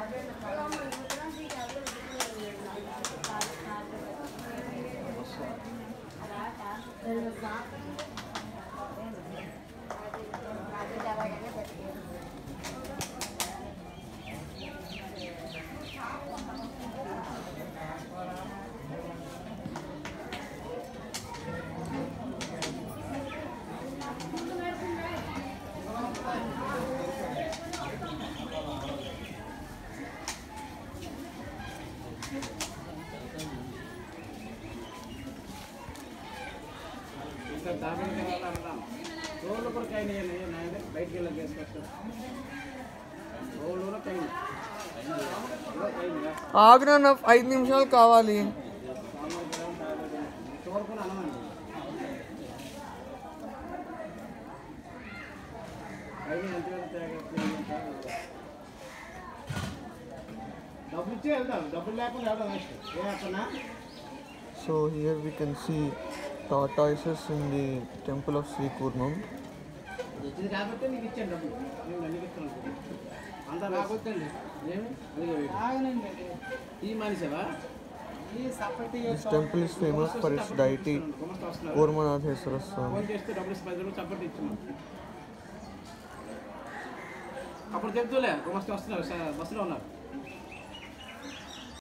ఇంకా దాబెనికి వెళ్ళాలన్నాం రోడ్లు కూడా కైన్ నాయన బయటికి వెళ్ళి చేసుకొస్తాం రోడ్లు కూడా కైన్ కైన్ ఆగ్రా నా ఐదు నిమిషాలు కావాలి చూడకుండా అనమండి కైన్ ఎంత డబ్బులు ఇచ్చే వెళ్తాం డబ్బులు లేకుండా వెళ్ళడం నెక్స్ట్ ఏ అక్కడనా so here we can see tortoises in the temple of Sri Kurmam. ఇచ్చింది కాబట్టి నీకు ఇచ్చాను డబ్బులు నేను అన్ని ఇస్తాను అంతా రాకొద్దండి ఏమి అడిగే ఈ మనిషివా This temple is famous for its deity Kurmanatheswara Swami. Phone చేస్తే డబ్బులు ఇస్తే పది రూపాయలు సపోర్ట్ ఇచ్చాము అప్పుడు చెప్తూలే గుమస్తా వస్తున్నారు స- బస్సులో ఉన్నారు